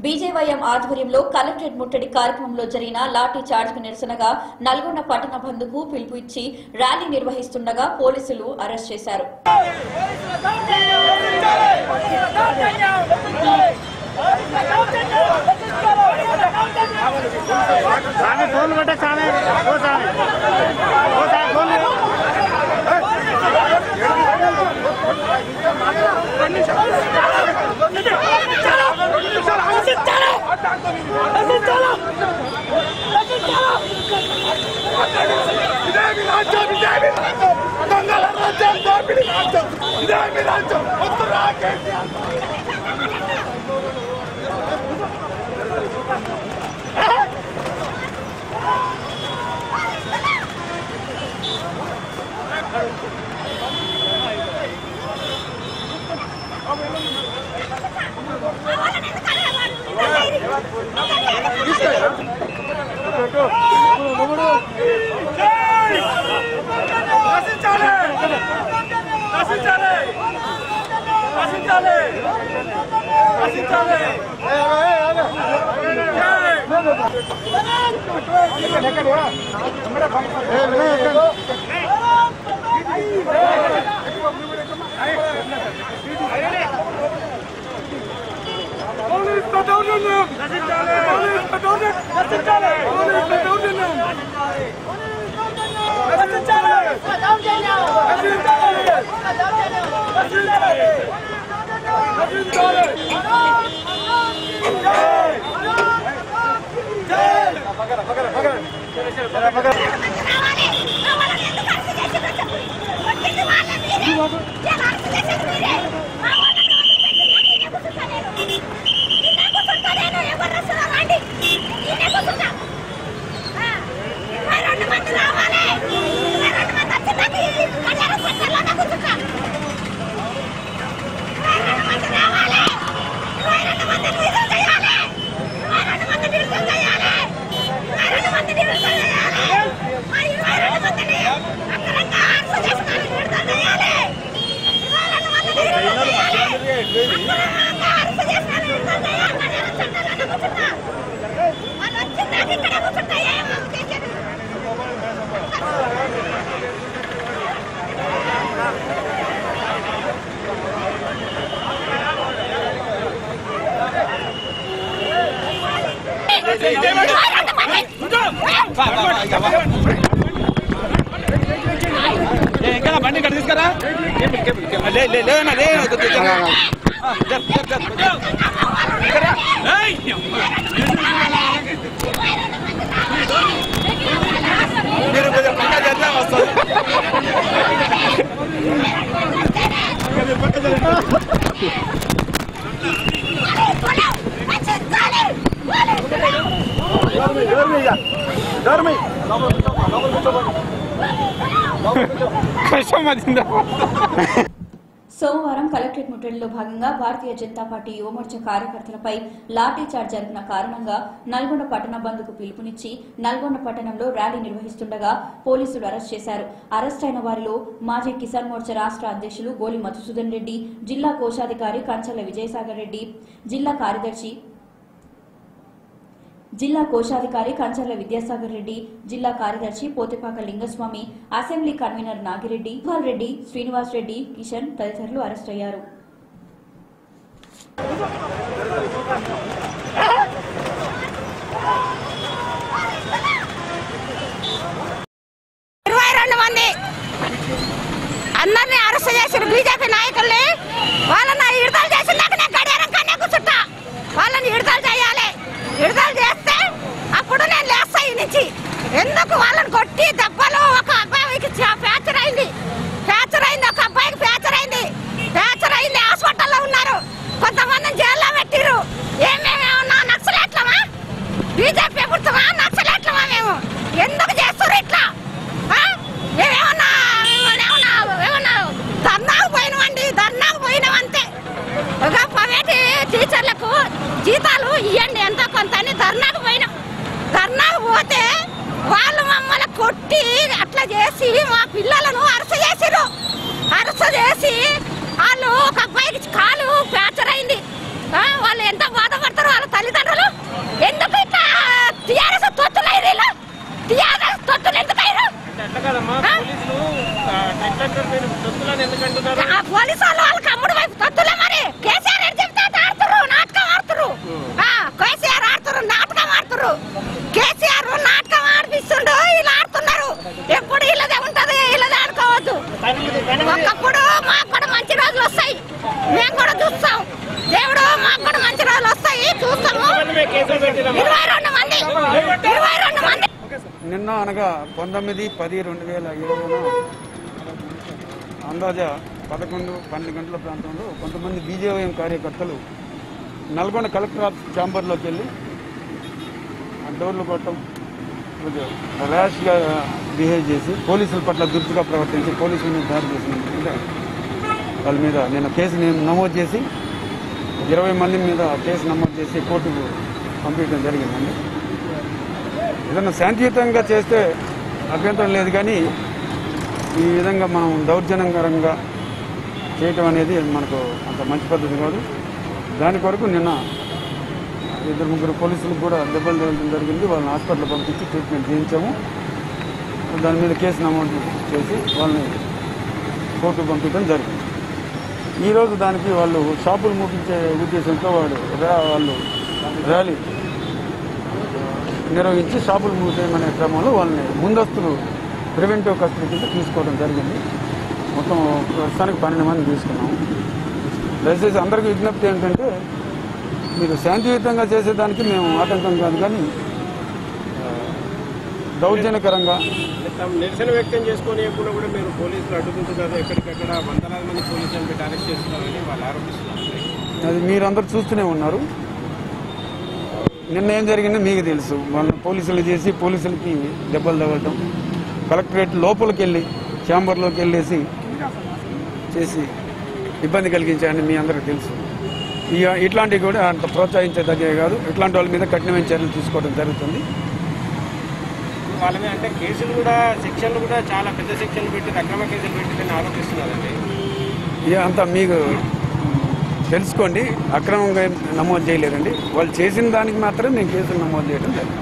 BJYM ఆధ్వర్యంలో collectorate ముట్టడి కార్యక్రమంలో జరిగిన లాఠీ చార్జ్ కు నిరసనగా నల్గొండ పట్టణ బంధుకు పిలుపు ఇచ్చి ర్యాలీ నిర్వహిస్తుండగా పోలీసులు అరెస్ట్ చేశారు सामने फोन बेटा सामने वो सामने वो सामने फोन ఇంకా బండి ఇక్కడ తీసుకురా లే లే లేదన్నా లే మీరు కొంచెం పక్క చేద్దా వస్తుంది కష్టం వచ్చిందా సోమవారం కలెక్టరేట్ ముట్టడిలో భాగంగా భారతీయ జనతా పార్టీ యువమోర్చా కార్యకర్తలపై లాఠీ చార్జ్ జరిపిన కారణంగా నల్గొండ పట్టణ బంద్కు పిలుపునిచ్చి నల్గొండ పట్టణంలో ర్యాలీ నిర్వహిస్తుండగా పోలీసులు అరెస్ట్ చేశారు అరెస్ట్ అయిన వారిలో మాజీ కిసాన్ మోర్చా రాష్ట్ర అధ్యక్షులు గోలి మధుసూదన్ రెడ్డి జిల్లా కోశాధికారి కంచర్ల విజయసాగర్ రెడ్డి జిల్లా కార్యదర్శి జిల్లా కోశాధికారి కంచర్ల విద్యాసాగర్ రెడ్డి జిల్లా కార్యదర్శి పోతిపాక లింగస్వామి అసెంబ్లీ కన్వీనర్ నాగిరెడ్డి ఇక్బాల్ రెడ్డి శ్రీనివాస్ రెడ్డి కిషన్ తదితరులు అరెస్ట్ అయ్యారు ఇరవై రెండు మంది అందరినీ అరెస్ట్ చేసిన బీజేపీ నాయకుల్ని వాళ్ళని విడుదల చేసినాక నేను గడియారం కన్నా కూర్చుంటా వాళ్ళని విడుదల చేయాలి విడుదల చేస్తే అప్పుడు నేను లేస్తా ఈ నుంచి ఎందుకు వాళ్ళని కొట్టి దెబ్బలు ఒక అబ్బాయికి చ- ఫ్రాక్చర్ అయింది ఫ్రాక్చర్ అయింది ఒక అబ్బాయికి ఫ్రాక్చర్ అయింది ఫ్రాక్చర్ అయింది హాస్పిటల్లో ఉన్నారు కొంతమందిని జైల్లో పెట్టిరు ఏమేమేమన్నా నక్సలేట్లమా బీజేపీ ప్రభుత్వమా నక్సలేట్లమా మేము ఎందుకు చేస్తారు ఇట్లా ఆ? మేమేమన్నా ఏమన్నా ఏమన్నా ధర్నాకు పోయినవండి ధర్నాకు పోయినవంతే ఒక ప్రైవేట్ టీచర్లకు జీతాలు ఇవ్వండి ఎంతో కొంత అని ధర్నాకు పోయినాం ధర్నాకు పోతే వాళ్ళు మమ్మల్ని కొట్టి అట్లా చేసి మా పిల్లలను అరెస్ట్ చేసిరు అరెస్ట్ చేసి వాళ్ళు ఒక అబ్బాయికి కాలు ఫ్రాక్చర్ అయింది ఆ, వాళ్ళు ఎంత బాధపడతారో వాళ్ళ తల్లిదండ్రులు అనగా పంతొమ్మిది పది రెండు వేల ఇరవైన అందాజ పదకొండు పన్నెండు గంటల ప్రాంతంలో కొంతమంది బీజేవైఎం కార్యకర్తలు నల్గొండ కలెక్టర్ ఆఫీస్ ఛాంబర్లోకి వెళ్ళి ఆ డోర్లు కొట్టడం కొంచెం ర్యాష్గా బిహేవ్ చేసి పోలీసుల పట్ల దుర్తిగా ప్రవర్తించి పోలీసుల మీద దాడి చేసిన వాళ్ళ మీద నేను కేసు నేను నమోదు చేసి ఇరవై మంది మీద కేసు నమోదు చేసి కోర్టుకు పంపించడం జరిగిందండి ఏదైనా శాంతియుతంగా చేస్తే అభ్యంతరం లేదు కానీ ఈ విధంగా మనం దౌర్జన్యకరంగా చేయటం అనేది మనకు అంత మంచి పద్ధతి కాదు దాని కొరకు నిన్న ఇద్దరు ముగ్గురు పోలీసులకు కూడా దెబ్బలు తగలడం జరిగింది వాళ్ళని హాస్పిటల్ పంపించి ట్రీట్మెంట్ చేయించాము దాని మీద కేసు నమోదు చేసి వాళ్ళని కోర్టుకు పంపించడం జరిగింది ఈరోజు దానికి వాళ్ళు షాపులు మూపించే ఉద్దేశంతో వాడు రా- వాళ్ళు ర్యాలీ నిర్వహించి షాపులు మూసేయమనే క్రమంలో వాళ్ళని ముందస్తులు ప్రివెంటివ్ కస్టడీ కింద తీసుకోవడం జరిగింది మొత్తం ప్రస్తుతానికి పన్నెండు మంది తీసుకున్నాము దయచేసి అందరికీ విజ్ఞప్తి ఏంటంటే మీరు శాంతియుతంగా చేసేదానికి మేము ఆటంకం కాదు కానీ ఆ, దౌర్జన్యకరంగా తాము నిరసన వ్యక్తం చేసుకుని కూడా కూడా మీరు పోలీసులు అడ్డుకుంటున్నారు ఎక్కడికక్కడ వందలాది మంది పోలీసులను పెట్టి అరెస్ట్ చేస్తున్నారని వాళ్ళు ఆరోపిస్తున్నారు అది మీరందరూ చూస్తూనే ఉన్నారు నిన్న ఏం జరిగిందో మీకు తెలుసు మన పోలీసులు చేసి పోలీసులకి దెబ్బలు తగలటం కలెక్టరేట్ లోపలికి వెళ్ళి ఛాంబర్లోకి వెళ్ళేసి చేసి ఇబ్బంది కలిగించాయని మీ అందరికీ తెలుసు ఇక ఇట్లాంటివి కూడా అంత ప్రోత్సహించదగ్గే కాదు ఇట్లాంటి వాళ్ళ మీద కఠినమైన చర్యలు తీసుకోవడం జరుగుతుంది వాళ్ళ మీద అంటే కేసులు కూడా శిక్షలు కూడా చాలా పెద్ద శిక్షలు పెట్టి అక్రమ కేసులు పెట్టి ఆరోపిస్తున్నారండి ఇక అంతా మీకు తెలుసుకోండి అక్రమంగా ఏం నమోదు చేయలేదండి వాళ్ళు చేసిన దానికి మాత్రమే మేము కేసులు నమోదు చేయడం జరిగింది